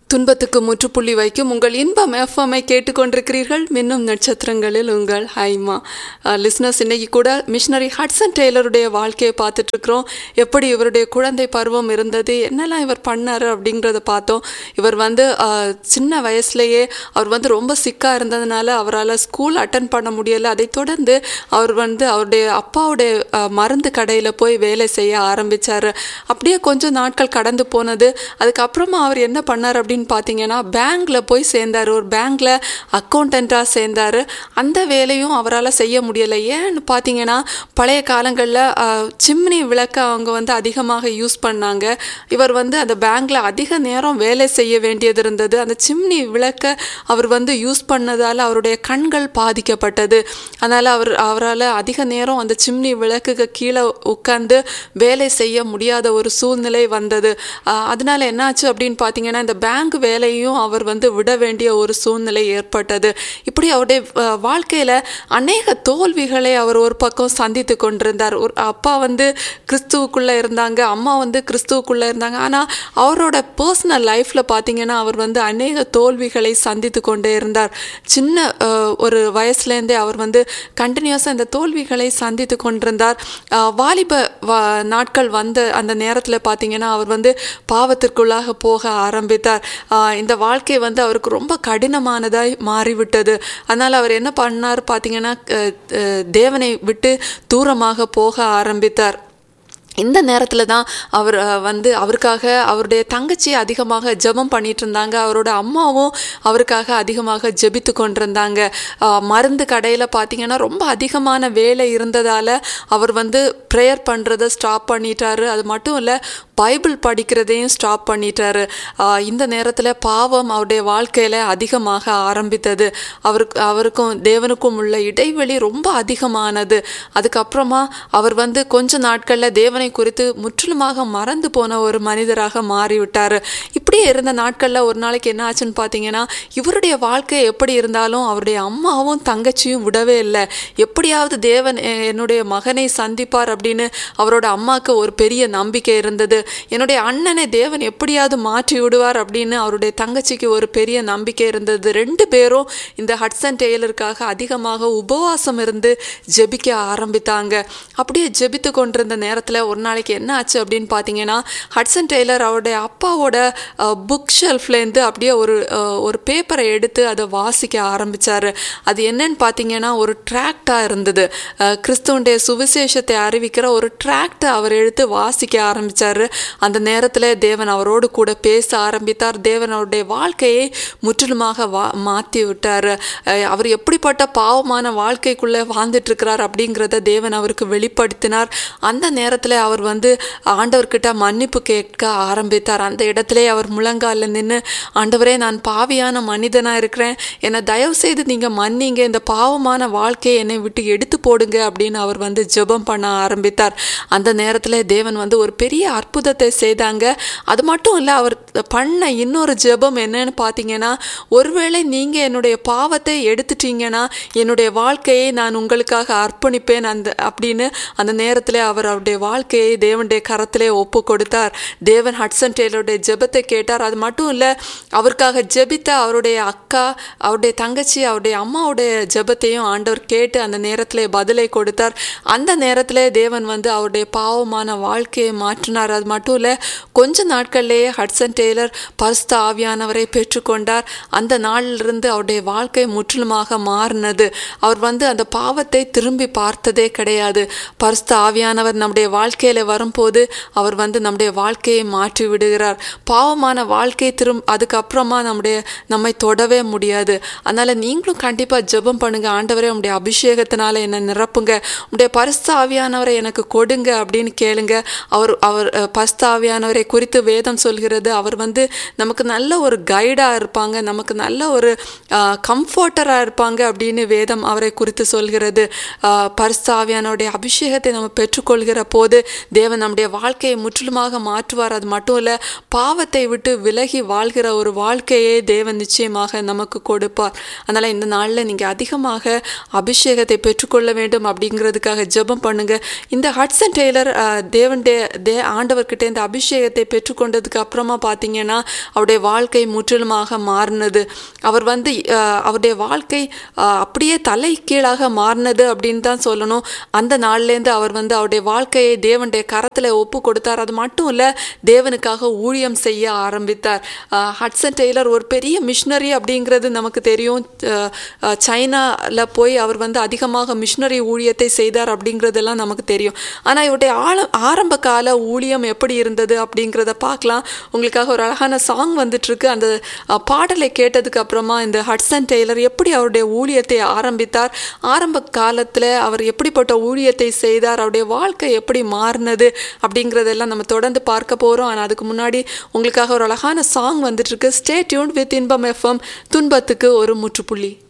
துன்பத்துக்கு முற்றுப்புள்ளி வைக்கும் உங்கள் இன்பம் எஃப்எம்ஐ கேட்டுக்கொண்டிருக்கிறீர்கள் மின்னும் நட்சத்திரங்களில் உங்கள் ஹைமா லிஸ்னஸ் இன்னைக்கு கூட மிஷனரி ஹட்சன் டெய்லருடைய வாழ்க்கையை பார்த்துட்டு இருக்கிறோம் எப்படி இவருடைய குழந்தை பருவம் இருந்தது என்னெல்லாம் இவர் பண்ணார் அப்படிங்கிறத பார்த்தோம் இவர் வந்து அஹ், சின்ன வயசுலேயே அவர் வந்து ரொம்ப சிக்காக இருந்ததுனால அவரால் ஸ்கூல் அட்டன் பண்ண முடியலை அதைத் தொடர்ந்து அவர் வந்து அவருடைய அப்பாவுடைய அஹ், மருந்து கடையில் போய் வேலை செய்ய ஆரம்பிச்சாரு அப்படியே கொஞ்சம் நாட்கள் கடந்து போனது அதுக்கப்புறமா அவர் என்ன பண்ணார் அப்படின்னு பார்த்தீங்கன்னா பேங்க்ல போய் சேர்ந்தார் ஒரு பேங்க்ல அக்கௌண்டண்ட்டாக சேர்ந்தார் அந்த வேலையும் அவரால் செய்ய முடியலை ஏன்னு பார்த்தீங்கன்னா பழைய காலங்களில் சிம்னி விளக்க அவங்க வந்து அதிகமாக யூஸ் பண்ணாங்க இவர் வந்து அந்த பேங்க்ல அதிக நேரம் வேலை செய்ய வேண்டியது இருந்தது அந்த சிம்னி விளக்க அவர் வந்து யூஸ் பண்ணதால் அவருடைய கண்கள் பாதிக்கப்பட்டது அதனால் அவர் அவரால் அதிக நேரம் அந்த சிம்னி விளக்குக்கு கீழே உட்கார்ந்து வேலை செய்ய முடியாத ஒரு சூழ்நிலை வந்தது ஆஹ் அதனால என்னாச்சு அப்படின்னு பார்த்தீங்கன்னா இந்த பேங்க் வேலையும் அவர் வந்து விட வேண்டிய ஒரு சூழ்நிலை ஏற்பட்டது இப்படி அவருடைய ஆஹ் வாழ்க்கையில அநேக தோல்விகளை அவர் ஒரு பக்கம் சந்தித்து கொண்டிருந்தார் ஒரு அப்பா வந்து கிறிஸ்துவுக்குள்ள இருந்தாங்க அம்மா வந்து கிறிஸ்துவுக்குள்ள இருந்தாங்க ஆனா அவரோட பர்சனல் லைஃப்ல பார்த்தீங்கன்னா அவர் வந்து அநேக தோல்விகளை சந்தித்து கொண்டே இருந்தார் சின்ன ஆஹ் ஒரு வயசுலேருந்தே அவர் வந்து கண்டினியூஸாக இந்த தோல்விகளை சந்தித்து கொண்டிருந்தார் ஆஹ் வாலிப வா நாட்கள் வந்த அந்த நேரத்தில் பார்த்தீங்கன்னா அவர் வந்து பாவத்திற்குள்ளாக போக ஆரம்பித்தார் ஆஹ் இந்த வாழ்க்கை வந்து அவருக்கு ரொம்ப கடினமானதாய் மாறிவிட்டது அதனால் அவர் என்ன பண்ணார் பார்த்தீங்கன்னா அஹ் அஹ் தேவனை விட்டு தூரமாக போக ஆரம்பித்தார் இந்த நேரத்தில் தான் அவர் அஹ், வந்து அவருக்காக அவருடைய தங்கச்சி அதிகமாக ஜெபம் பண்ணிட்டு இருந்தாங்க அவரோட அம்மாவும் அவருக்காக அதிகமாக ஜெபித்து கொண்டிருந்தாங்க அஹ், மருந்து கடையில் பார்த்தீங்கன்னா ரொம்ப அதிகமான வேலை இருந்ததால் அவர் வந்து ப்ரேயர் பண்ணுறதை ஸ்டாப் பண்ணிட்டாரு அது மட்டும் இல்லை பைபிள் படிக்கிறதையும் ஸ்டாப் பண்ணிட்டாரு அஹ், இந்த நேரத்தில் பாவம் அவருடைய வாழ்க்கையில் அதிகமாக ஆரம்பித்தது அவருக்கு அவருக்கும் தேவனுக்கும் உள்ள இடைவெளி ரொம்ப அதிகமானது அதுக்கப்புறமா அவர் வந்து கொஞ்ச நாட்களில் தேவனை குறித்து முற்றிலுமாக மறந்து போன ஒரு மனிதராக மாறிவிட்டார் இப்படியே இருந்த நாட்களில் ஒரு நாளைக்கு என்ன ஆச்சுன்னு பார்த்தீங்கன்னா இவருடைய வாழ்க்கை எப்படி இருந்தாலும் அவருடைய அம்மாவும் தங்கச்சியும் விடவே இல்லை எப்படியாவது தேவன் எ- என்னுடைய மகனை சந்திப்பார் அப்படின்னு அவரோட அம்மாவுக்கு ஒரு பெரிய நம்பிக்கை இருந்தது என்னுடைய அண்ணனை தேவன் எப்படியாவது மாற்றி விடுவார் அப்படின்னு அவருடைய தங்கச்சிக்கு ஒரு பெரிய நம்பிக்கை இருந்தது ரெண்டு பேரும் இந்த ஹட்சன் டெய்லருக்காக அதிகமாக உபவாசம் இருந்து ஜெபிக்க ஆரம்பித்தாங்க அப்படியே ஜெபித்து கொண்டிருந்த நேரத்தில் ஒரு நாளைக்கு என்ன ஆச்சு அப்படின்னு பார்த்தீங்கன்னா ஹட்சன் டெய்லர் அவருடைய அப்பாவோட புக் ஷெல்ஃப்லேருந்து அப்படியே ஒரு அஹ், ஒரு பேப்பரை எடுத்து அதை வாசிக்க ஆரம்பிச்சாரு அது என்னன்னு பார்த்தீங்கன்னா ஒரு ட்ராக்டாக இருந்தது அஹ், கிறிஸ்துவனுடைய சுவிசேஷத்தை அறிவிக்கிற ஒரு ட்ராக்டை அவர் எடுத்து வாசிக்க ஆரம்பிச்சாரு அந்த நேரத்தில் தேவன் அவரோடு கூட பேச ஆரம்பித்தார் தேவன் அவருடைய வாழ்க்கையை முற்றிலுமாக வா மாற்றி விட்டார் அஹ், அவர் எப்படிப்பட்ட பாவமான வாழ்க்கைக்குள்ளே வாழ்ந்துட்டு இருக்கிறார் அப்படிங்கிறத தேவன் அவருக்கு வெளிப்படுத்தினார் அந்த நேரத்தில் அவர் வந்து ஆண்டவர்கிட்ட மன்னிப்பு கேட்க ஆரம்பித்தார் அந்த இடத்திலே அவர் முழங்காலில் நின்று ஆண்டவரே நான் பாவியான மனிதனாக இருக்கிறேன் என்னை தயவு செய்து நீங்கள் மன்னிங்க இந்த பாவமான வாழ்க்கையை என்னை விட்டு எடுத்து போடுங்க அப்படின்னு அவர் வந்து ஜெபம் பண்ண ஆரம்பித்தார் அந்த நேரத்தில் தேவன் வந்து ஒரு பெரிய அற்புதத்தை செய்தாங்க அது மட்டும் இல்லை அவர் பண்ண இன்னொரு ஜெபம் என்னன்னு பார்த்தீங்கன்னா ஒருவேளை நீங்கள் என்னுடைய பாவத்தை எடுத்துட்டீங்கன்னா என்னுடைய வாழ்க்கையை நான் உங்களுக்காக அர்ப்பணிப்பேன் அந்த அப்படின்னு அந்த நேரத்தில் அவர் அவருடைய வாழ்க்கையை தேவனுடைய கரத்திலே ஒப்பு கொடுத்தார் தேவன் ஹட்சன் டெய்லருடைய ஜெபத்தை கேட்டார் அது மட்டும் இல்லை அவருக்காக ஜெபித்த அவருடைய அக்கா அவருடைய தங்கச்சி அவருடைய அம்மாவுடைய ஜெபத்தையும் ஆண்டவர் கேட்டு அந்த நேரத்தில் பதிலை கொடுத்தார் அந்த நேரத்தில் தேவன் வந்து அவருடைய பாவமான வாழ்க்கையை மாற்றினார் அது மட்டும் இல்லை கொஞ்ச நாட்கள்லேயே ஹட்சன் டெய்லர் பரிசுத்த ஆவியானவரை பெற்றுக்கொண்டார் அந்த நாளிலிருந்து அவருடைய வாழ்க்கை முற்றிலுமாக மாறினது அவர் வந்து அந்த பாவத்தை திரும்பி பார்த்ததே கிடையாது பரிசுத்த ஆவியானவர் நம்முடைய வாழ்க்கையில் வரும்போது அவர் வந்து நம்முடைய வாழ்க்கையை மாற்றி விடுகிறார் பாவமான வாழ்க்கை திரும் அதுக்கப்புறமா நம்முடைய நம்மை தொடவே முடியாது அதனால் நீங்களும் கண்டிப்பாக ஜெபம் பண்ணுங்க ஆண்டவரே உங்களுடைய அபிஷேகத்தினால என்னை நிரப்புங்க உங்களுடைய பரிசுத்த ஆவியானவரை எனக்கு கொடுங்க அப்படின்னு கேளுங்க அவர் அவர் அஹ், பரிசுத்த ஆவியானவரை குறித்து வேதம் சொல்கிறது அவர் வந்து நமக்கு நல்ல ஒரு கைடாக இருப்பாங்க நமக்கு நல்ல ஒரு கம்ஃபர்டராக இருப்பாங்க அப்படின்னு வேதம் அவரை குறித்து சொல்கிறது ஆஹ், பரிசுத்த ஆவியானவருடைய அபிஷேகத்தை நம்ம பெற்றுக்கொள்கிற போது தேவன் நம்முடைய வாழ்க்கையை முற்றிலுமாக மாற்றுவார் அது மட்டும் இல்லை பாவத்தை விட்டு விலகி வாழ்கிற ஒரு வாழ்க்கையை தேவன் நிச்சயமாக நமக்கு கொடுப்பார் அதனால் இந்த நாளில் நீங்கள் அதிகமாக அபிஷேகத்தை பெற்றுக்கொள்ள வேண்டும் அப்படிங்கிறதுக்காக ஜெபம் பண்ணுங்க இந்த ஹட்சன் டெய்லர் அஹ், தேவன் டே தே ஆண்டவர்கிட்ட இந்த அபிஷேகத்தை பெற்றுக்கொண்டதுக்கு அப்புறமா பார்த்தீங்கன்னா அவருடைய வாழ்க்கை முற்றிலுமாக மாறினது அவர் வந்து அஹ், அவருடைய வாழ்க்கை அஹ், அப்படியே தலை கீழாக மாறினது அப்படின்னு தான் சொல்லணும் அந்த நாள்லேருந்து அவர் வந்து அவருடைய வாழ்க்கையை தேவனுடைய கரத்தில் ஒப்பு கொடுத்தார் அது மட்டும் இல்லை தேவனுக்காக ஊழியம் செய்ய ஆரம்பித்தார் அஹ், ஹட்சன் டெய்லர் ஒரு பெரிய மிஷினரி அப்படிங்கிறது நமக்கு தெரியும் அஹ், அஹ், சைனால போய் அவர் வந்து அதிகமாக மிஷினரி ஊழியத்தை செய்தார் அப்படிங்கிறதெல்லாம் நமக்கு தெரியும் ஆனால் இவருடைய ஆழ ஆரம்ப கால ஊழியம் எப்படி இருந்தது அப்படிங்கிறத பார்க்கலாம் உங்களுக்காக ஒரு அழகான சாங் வந்துட்டு இருக்கு அந்த அஹ், பாடலை கேட்டதுக்கு அப்புறமா இந்த ஹட்சன் டெய்லர் எப்படி அவருடைய ஊழியத்தை ஆரம்பித்தார் ஆரம்ப காலத்தில் அவர் எப்படிப்பட்ட ஊழியத்தை செய்தார் அவருடைய வாழ்க்கை எப்படி மாறினது அப்படிங்கிறதெல்லாம் நம்ம தொடர்ந்து பார்க்க போகிறோம் ஆனால் அதுக்கு முன்னாடி உங்களுக்காக ஒரு அழகான சாங் வந்துட்டு இருக்கு stay tune with Inbam FM துன்பத்துக்கு ஒரு முற்றுப்புள்ளி